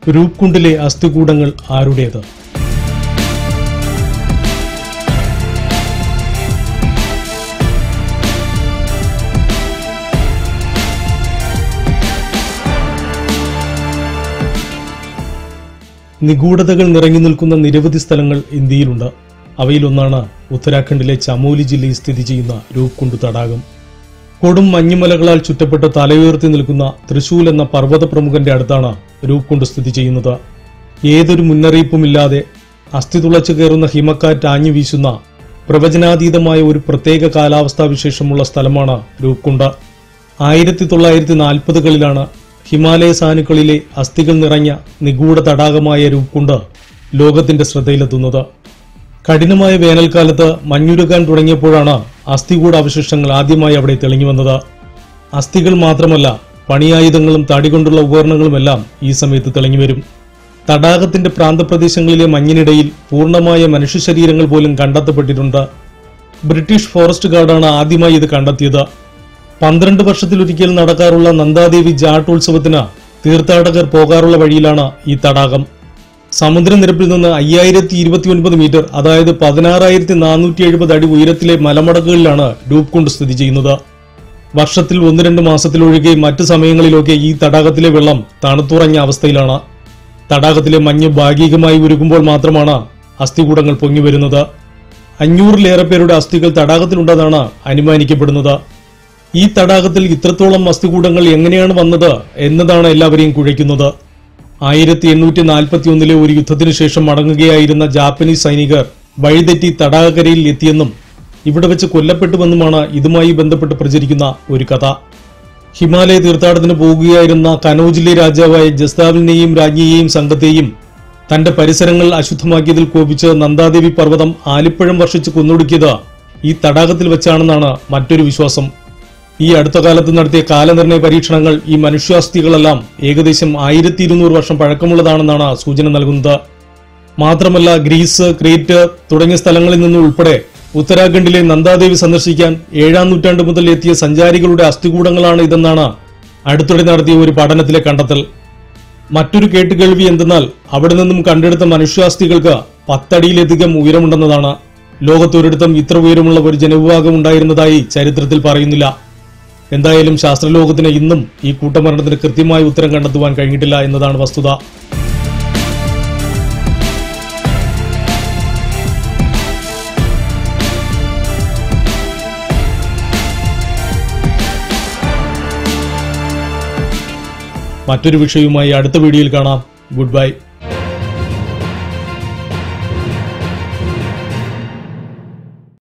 രൂപ്കുണ്ടിലെ അസ്ഥികൂടങ്ങൾ ആരുടേത് നിഗൂഢതകൾ നിറഞ്ഞു നിൽക്കുന്ന നിരവധി സ്ഥലങ്ങൾ ഇന്ത്യയിലുണ്ട് അവയിലൊന്നാണ് ഉത്തരാഖണ്ഡിലെ ചമോലി ജില്ലയിൽ സ്ഥിതി ചെയ്യുന്ന രൂപ്കുണ്ട് തടാകം കൊടും മഞ്ഞുമലകളാൽ ചുറ്റപ്പെട്ട് തലയുയർത്തി നിൽക്കുന്ന തൃശൂൽ എന്ന പർവ്വത പ്രമുഖന്റെ അടുത്താണ് രൂപ്കുണ്ട് സ്ഥിതി ചെയ്യുന്നത് ഏതൊരു മുന്നറിയിപ്പുമില്ലാതെ അസ്ഥി തുളച്ചു കയറുന്ന ഹിമക്കാറ്റ് ആഞ്ഞു വീശുന്ന പ്രവചനാതീതമായ ഒരു പ്രത്യേക കാലാവസ്ഥാ വിശേഷമുള്ള സ്ഥലമാണ് രൂപ്കുണ്ട് ആയിരത്തി തൊള്ളായിരത്തി നാൽപ്പതുകളിലാണ് ഹിമാലയ സാനുക്കളിലെ അസ്ഥികൾ നിറഞ്ഞ നിഗൂഢ തടാകമായ രൂപ്കുണ്ട് ലോകത്തിന്റെ ശ്രദ്ധയിലെത്തുന്നത് കഠിനമായ വേനൽക്കാലത്ത് മഞ്ഞുരുകാൻ തുടങ്ങിയപ്പോഴാണ് അസ്ഥികൂട അവശിഷ്ടങ്ങൾ ആദ്യമായി അവിടെ തെളിഞ്ഞു വന്നത് അസ്ഥികൾ മാത്രമല്ല പണിയായുധങ്ങളും തടികൊണ്ടുള്ള ഉപകരണങ്ങളുമെല്ലാം ഈ സമയത്ത് തെളിഞ്ഞു വരും തടാകത്തിന്റെ പ്രാന്തപ്രദേശങ്ങളിലെ മഞ്ഞിനിടയിൽ പൂർണ്ണമായ മനുഷ്യ ശരീരങ്ങൾ പോലും കണ്ടെത്തപ്പെട്ടിട്ടുണ്ട് ബ്രിട്ടീഷ് ഫോറസ്റ്റ് ഗാർഡാണ് ആദ്യമായി ഇത് കണ്ടെത്തിയത് പന്ത്രണ്ട് വർഷത്തിലൊരിക്കൽ നടക്കാറുള്ള നന്ദാദേവി ജാട്ടോത്സവത്തിന് തീർത്ഥാടകർ പോകാറുള്ള വഴിയിലാണ് ഈ തടാകം സമുദ്രനിരപ്പിൽ നിന്ന് അയ്യായിരത്തി ഇരുപത്തി ഒൻപത് മീറ്റർ അതായത് പതിനാറായിരത്തി നാനൂറ്റി എഴുപത് അടി ഉയരത്തിലെ മലമടക്കുകളിലാണ് ഡൂപ്കുണ്ട് സ്ഥിതി ചെയ്യുന്നത് വർഷത്തിൽ ഒന്ന് രണ്ട് മാസത്തിലൊഴികെ മറ്റു സമയങ്ങളിലൊക്കെ ഈ തടാകത്തിലെ വെള്ളം തണുത്തുറഞ്ഞ അവസ്ഥയിലാണ് തടാകത്തിലെ മഞ്ഞ് ഭാഗികമായി ഉരുകുമ്പോൾ മാത്രമാണ് അസ്ഥികൂടങ്ങൾ പൊങ്ങി വരുന്നത് അഞ്ഞൂറിലേറെ പേരുടെ അസ്ഥികൾ തടാകത്തിലുണ്ടെന്നാണ് അനുമാനിക്കപ്പെടുന്നത് ഈ തടാകത്തിൽ ഇത്രത്തോളം അസ്ഥികൂടങ്ങൾ എങ്ങനെയാണ് വന്നത് എന്നതാണ് എല്ലാവരെയും കുഴയ്ക്കുന്നത് ആയിരത്തി എണ്ണൂറ്റി നാൽപ്പത്തി ഒന്നിലെ ഒരു യുദ്ധത്തിനു ശേഷം മടങ്ങുകയായിരുന്ന ജാപ്പനീസ് സൈനികർ വഴിതെറ്റി തടാകക്കരയിൽ എത്തിയെന്നും ഇവിടെ വെച്ച് കൊല്ലപ്പെട്ടുവെന്നുമാണ് ഇതുമായി ബന്ധപ്പെട്ട് പ്രചരിക്കുന്ന ഒരു കഥ ഹിമാലയ തീർത്ഥാടനത്തിന് പോകുകയായിരുന്ന കനൌജിലെ രാജാവായ ജസ്താവിനെയും രാജ്ഞിയെയും സംഘത്തെയും തന്റെ പരിസരങ്ങൾ അശുദ്ധമാക്കിയതിൽ കോപിച്ച് നന്ദാദേവി പർവ്വതം ആലിപ്പഴം വർഷിച്ച് കൊന്നൊടുക്കിയത് ഈ തടാകത്തിൽ വെച്ചാണെന്നാണ് മറ്റൊരു വിശ്വാസം ഈ അടുത്ത കാലത്ത് നടത്തിയ കാലനിർണയ പരീക്ഷണങ്ങൾ ഈ മനുഷ്യാസ്ഥികളെല്ലാം ഏകദേശം ആയിരത്തി ഇരുന്നൂറ് വർഷം പഴക്കമുള്ളതാണെന്നാണ് സൂചന നൽകുന്നത് മാത്രമല്ല ഗ്രീസ് ക്രേറ്റ് തുടങ്ങിയ സ്ഥലങ്ങളിൽ നിന്നും ഉൾപ്പെടെ ഉത്തരാഖണ്ഡിലെ നന്ദാദേവി സന്ദർശിക്കാൻ ഏഴാം നൂറ്റാണ്ട് മുതൽ എത്തിയ സഞ്ചാരികളുടെ അസ്ഥികൂടങ്ങളാണ് ഇതെന്നാണ് അടുത്തിടെ നടത്തിയ ഒരു പഠനത്തിലെ കണ്ടെത്തൽ മറ്റൊരു കേട്ടുകേൾവി എന്തെന്നാൽ അവിടെ നിന്നും കണ്ടെടുത്ത മനുഷ്യാസ്ഥികൾക്ക് പത്തടിയിലധികം ഉയരമുണ്ടെന്നതാണ് ലോകത്തൊരിടത്തും ഇത്ര ഉയരമുള്ള ഒരു ജനവിഭാഗം ഉണ്ടായിരുന്നതായി ചരിത്രത്തിൽ പറയുന്നില്ല എന്തായാലും ശാസ്ത്രലോകത്തിന് ഇന്നും ഈ കൂട്ടമരണത്തിന് കൃത്യമായ ഉത്തരം കണ്ടെത്തുവാൻ കഴിഞ്ഞിട്ടില്ല എന്നതാണ് വസ്തുത മറ്റൊരു വിഷയവുമായി അടുത്ത വീഡിയോയിൽ കാണാം ഗുഡ് ബൈ